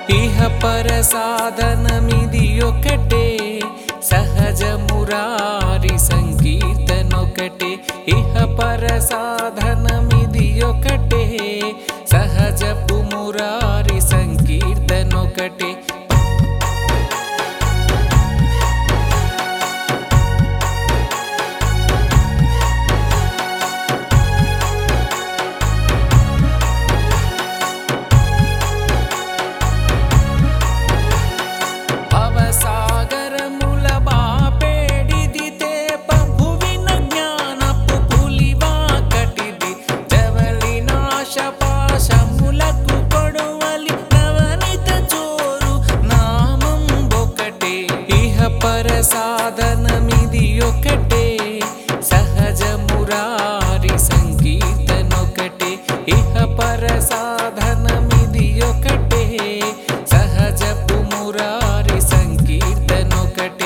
ఇహ పర సాధనమిది ఒకటే సహజ మురారి సంకీర్తనొకటే ఇహ పర సాధనమిది ఒకటే సహజపు మురారి సంకీర్తనొకటే భవసాగరముల బాపేడిదితే భువిన జ్ఞానపు పులివా కటిది జవలి నాశ పాశములకు కొడవలి నవనిత చోరు నామం ఒకటే ఇహ పర సాధనమిది ఒకటే సహజ మురారి సంకీర్తనొకటే ఇహ పర సాధనమిది ఒకటే సహజపు మురారి సంకీర్తనొకటే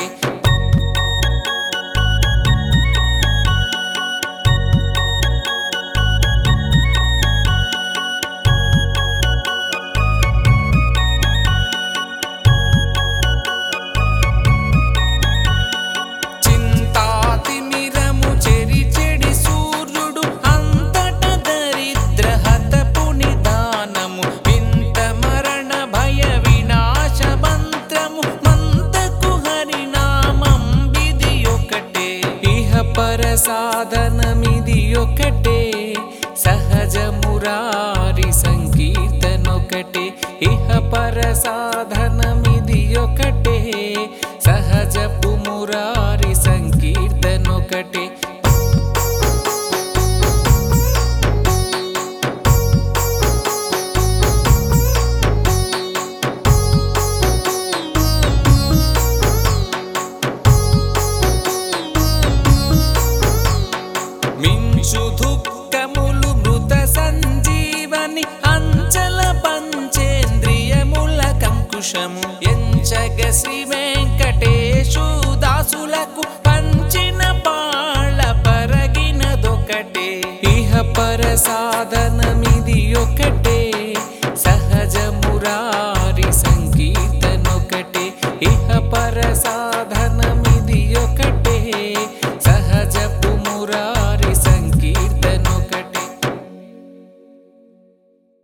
చింతాతిమిరము చెరి చెడి సూర్యుడు అంతట దరిద్ర హతపు నిదానము వింత మరణ భయ వినాశ మంత్రము మంతకు హరినామం విధి ఒకటే ఇహ పర సాధనమిది ఒకటే సహజ మురారి సంకీర్తనొకటే ఇహ పర సాధనమిది ఒకటే సహజపు మురారి సంకీర్తనొకటే మించు దుఃఖములు మృత సంజీవని అంచల పంచేంద్రియముల కంకుశము ఎంచగ శ్రీ వెంకటేశు దాసులకు పంచిన పాళ్ళ పరగినదొకటే ఇహ పర సాధనమిది ఒకటే